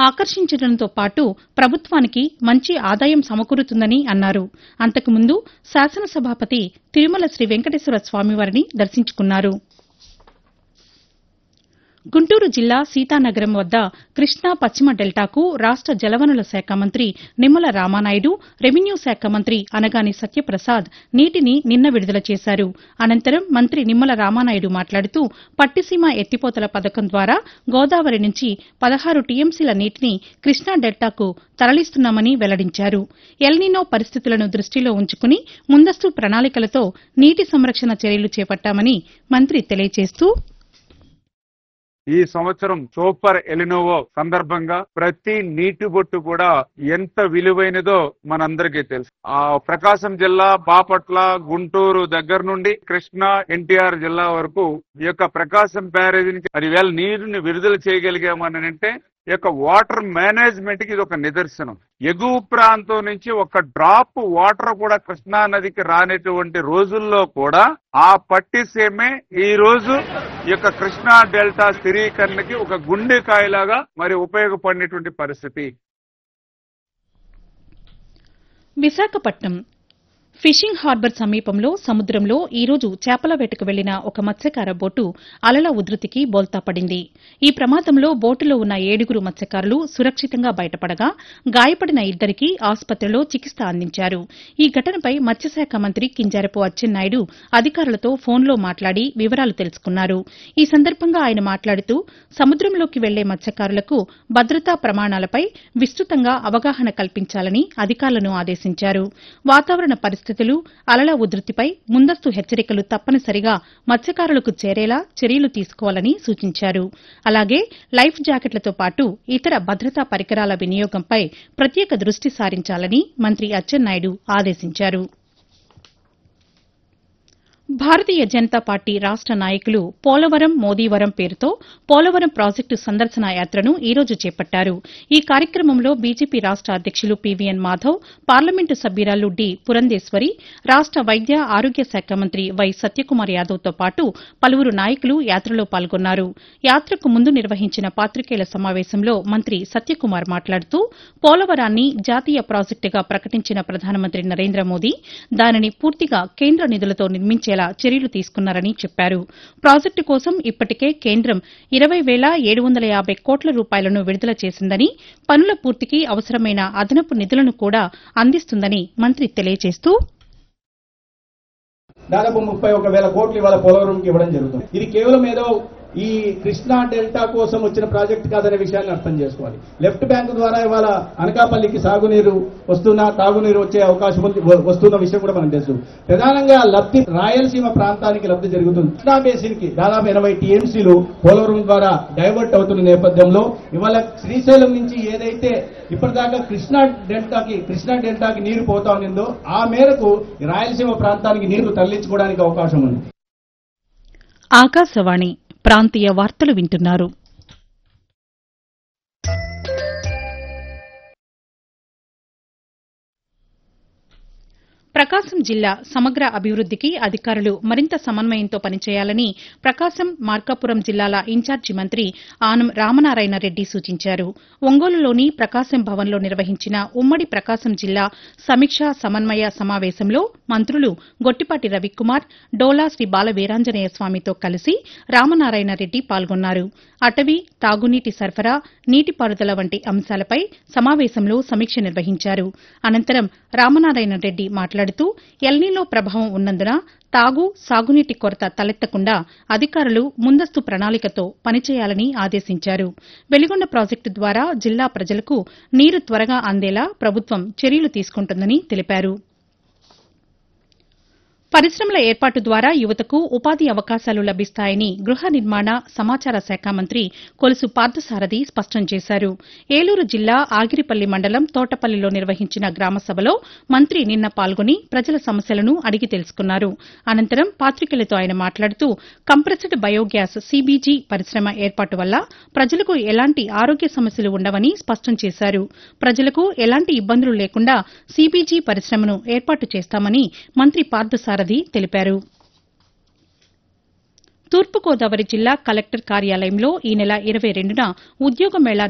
ఆకర్షించడంతో పాటు ప్రభుత్వానికి మంచి ఆదాయం సమకూరుతుందని అన్నారు అంతకుముందు శాసనసభాపతి తిరుమల శ్రీ వెంకటేశ్వర స్వామివారిని దర్శించుకున్నారు గుంటూరు జిల్లా సీతానగరం వద్ద కృష్ణా పశ్చిమ డెల్టాకు రాష్ట జలవనరుల శాఖ మంత్రి నిమ్మల రామానాయుడు రెవెన్యూ శాఖ మంత్రి అనగాని సత్యప్రసాద్ నీటిని నిన్న విడుదల చేశారు అనంతరం మంత్రి నిమ్మల రామానాయుడు మాట్లాడుతూ పట్టిసీమ ఎత్తిపోతల పథకం ద్వారా గోదావరి నుంచి పదహారు టీఎంసీల నీటిని కృష్ణా డెల్టాకు తరలిస్తున్నామని వెల్లడించారు ఎల్నినో పరిస్థితులను దృష్టిలో ఉంచుకుని ముందస్తు ప్రణాళికలతో నీటి సంరక్షణ చర్యలు చేపట్టామని మంత్రి తెలియజేస్తూ ఈ సంవత్సరం సూపర్ ఎలినోవో సందర్భంగా ప్రతి నీటి బొట్టు కూడా ఎంత విలువైనదో మనందరికీ తెలుసు ఆ ప్రకాశం జిల్లా బాపట్ల గుంటూరు దగ్గర నుండి కృష్ణా ఎన్టీఆర్ జిల్లా వరకు ఈ యొక్క ప్రకాశం బ్యారేజ్ నుంచి పదివేల నీరుని విడుదల చేయగలిగామని అంటే ఈ యొక్క వాటర్ మేనేజ్మెంట్ కి ఇది ఒక నిదర్శనం ఎగువ ప్రాంతం నుంచి ఒక డ్రాప్ వాటర్ కూడా కృష్ణా నదికి రానటువంటి రోజుల్లో కూడా ఆ పట్టిసీమే ఈ రోజు ఈ యొక్క కృష్ణా డెల్టా స్థిరీకరణకి ఒక గుండెకాయలాగా మరి ఉపయోగపడినటువంటి పరిస్థితి విశాఖపట్నం ఫిషింగ్ హార్బర్ సమీపంలో సముద్రంలో ఈ రోజు చేపల వేటకు వెళ్లిన ఒక మత్స్యకార బోటు అలల ఉధృతికి బోల్తా పడింది ఈ ప్రమాదంలో బోటులో ఉన్న ఏడుగురు మత్స్యకారులు సురక్షితంగా బయటపడగా గాయపడిన ఇద్దరికి ఆసుపత్రిలో చికిత్స అందించారు ఈ ఘటనపై మత్స్యశాఖ మంత్రి కింజారపు అచ్చెన్నాయుడు అధికారులతో ఫోన్లో మాట్లాడి వివరాలు తెలుసుకున్నారు ఈ సందర్భంగా ఆయన మాట్లాడుతూ సముద్రంలోకి వెళ్లే మత్స్యకారులకు భద్రతా ప్రమాణాలపై విస్తృతంగా అవగాహన కల్పించాలని అధికారులను ఆదేశించారు వాతావరణ పరిస్థితులు అలల ఉధృతిపై ముందస్తు హెచ్చరికలు తప్పనిసరిగా మత్స్యకారులకు చేరేలా చర్యలు తీసుకోవాలని సూచించారు అలాగే లైఫ్ జాకెట్లతో పాటు ఇతర భద్రతా పరికరాల వినియోగంపై ప్రత్యేక దృష్టి సారించాలని మంత్రి అచ్చెన్నాయుడు ఆదేశించారు భారతీయ జనతా పార్టీ రాష్ట నాయకులు పోలవరం మోదీవరం పేరుతో పోలవరం ప్రాజెక్టు సందర్శన యాత్రను ఈ రోజు చేపట్టారు ఈ కార్యక్రమంలో బీజేపీ రాష్ట అధ్యక్షులు పీవీఎన్ మాధవ్ పార్లమెంటు సభ్యురాలు డి పురంధేశ్వరి రాష్ట వైద్య ఆరోగ్య శాఖ మంత్రి వై సత్యకుమార్ యాదవ్తో పాటు పలువురు నాయకులు యాత్రలో పాల్గొన్నారు యాత్రకు ముందు నిర్వహించిన పాతికేయుల సమావేశంలో మంత్రి సత్యకుమార్ మాట్లాడుతూ పోలవరాన్ని జాతీయ ప్రాజెక్టుగా ప్రకటించిన ప్రధానమంత్రి నరేంద్ర మోదీ దానిని పూర్తిగా కేంద్ర నిధులతో నిర్మించేలా చర్యలు తీసుకున్నారని చెప్పారు ప్రాజెక్టు కోసం ఇప్పటికే కేంద్రం ఇరవై వేల ఏడు వందల యాబై కోట్ల రూపాయలను విడుదల చేసిందని పనుల పూర్తికి అవసరమైన అదనపు నిధులను కూడా అందిస్తుందని మంత్రి తెలియజేస్తూ దాదాపు ముప్పై ఒక వేల కోట్లు ఇవాళ పోలవరంకి ఇవ్వడం జరుగుతుంది ఇది కేవలం ఏదో ఈ కృష్ణా డెల్టా కోసం వచ్చిన ప్రాజెక్ట్ కాదనే విషయాన్ని అర్థం చేసుకోవాలి లెఫ్ట్ బ్యాంక్ ద్వారా ఇవాళ అనకాపల్లికి సాగునీరు వస్తున్న తాగునీరు వచ్చే అవకాశం ఉంది వ- వస్తున్న విషయం కూడా మనకు తెలుసు ప్రధానంగా లబ్ధి రాయలసీమ ప్రాంతానికి లబ్ధి జరుగుతుంది కృష్ణా బేసిన్ కి దాదాపు ఎనభై టీఎంసీలు పోలవరం ద్వారా డైవర్ట్ అవుతున్న నేపథ్యంలో ఇవాళ శ్రీశైలం నుంచి ఏదైతే ఇప్పటిదాకా కృష్ణా డెల్టాకి కృష్ణా డెల్టాకి నీరు పోతా ఉన్నదో ఆ మేరకు ఈ రాయలసీమ ప్రాంతానికి నీరు తరలించుకోవడానికి అవకాశం ఉంది ఆకాశవాణి ప్రాంతీయ వార్తలు వింటున్నారు ప్రకాశం జిల్లా సమగ్ర అభివృద్దికి అధికారులు మరింత సమన్వయంతో పనిచేయాలని ప్రకాశం మార్కాపురం జిల్లాల ఇన్ఛార్జి మంత్రి ఆనం రామనారాయణ రెడ్డి సూచించారు ఒంగోలులోని ప్రకాశం భవన్లో నిర్వహించిన ఉమ్మడి ప్రకాశం జిల్లా సమీక్షా సమన్వయ సమావేశంలో మంత్రులు గొట్టిపాటి రవికుమార్ డోలా శ్రీ బాల వీరాంజనేయ స్వామితో కలిసి రామనారాయణ రెడ్డి పాల్గొన్నారు అటవీ తాగునీటి సరఫరా నీటిపారుదల వంటి అంశాలపై సమావేశంలో సమీక్ష నిర్వహించారు అనంతరం రామనారాయణ రెడ్డి మాట్లాడుతూ ఎల్నీలో ప్రభావం ఉన్నందున తాగు సాగునీటి కొరత తలెత్తకుండా అధికారులు ముందస్తు ప్రణాళికతో పనిచేయాలని ఆదేశించారు వెలిగొండ ప్రాజెక్టు ద్వారా జిల్లా ప్రజలకు నీరు త్వరగా అందేలా ప్రభుత్వం చర్యలు తీసుకుంటుందని తెలిపారు పరిశ్రమల ఏర్పాటు ద్వారా యువతకు ఉపాధి అవకాశాలు లభిస్తాయని గృహ నిర్మాణ సమాచార శాఖ మంత్రి కొలుసు పార్థసారథి స్పష్టం చేశారు ఏలూరు జిల్లా ఆగిరిపల్లి మండలం తోటపల్లిలో నిర్వహించిన గ్రామ సభలో మంత్రి నిన్న పాల్గొని ప్రజల సమస్యలను అడిగి తెలుసుకున్నారు అనంతరం పాతికేయులతో ఆయన మాట్లాడుతూ కంప్రెస్డ్ బయోగ్యాస్ సీబీజీ పరిశ్రమ ఏర్పాటు వల్ల ప్రజలకు ఎలాంటి ఆరోగ్య సమస్యలు ఉండవని స్పష్టం చేశారు ప్రజలకు ఎలాంటి ఇబ్బందులు లేకుండా సీబీజీ పరిశ్రమను ఏర్పాటు చేస్తామని మంత్రి పార్థసారథి తెలిపారు తూర్పుగోదావరి జిల్లా కలెక్టర్ కార్యాలయంలో ఈ నెల ఇరవై రెండున ఉద్యోగ మేళా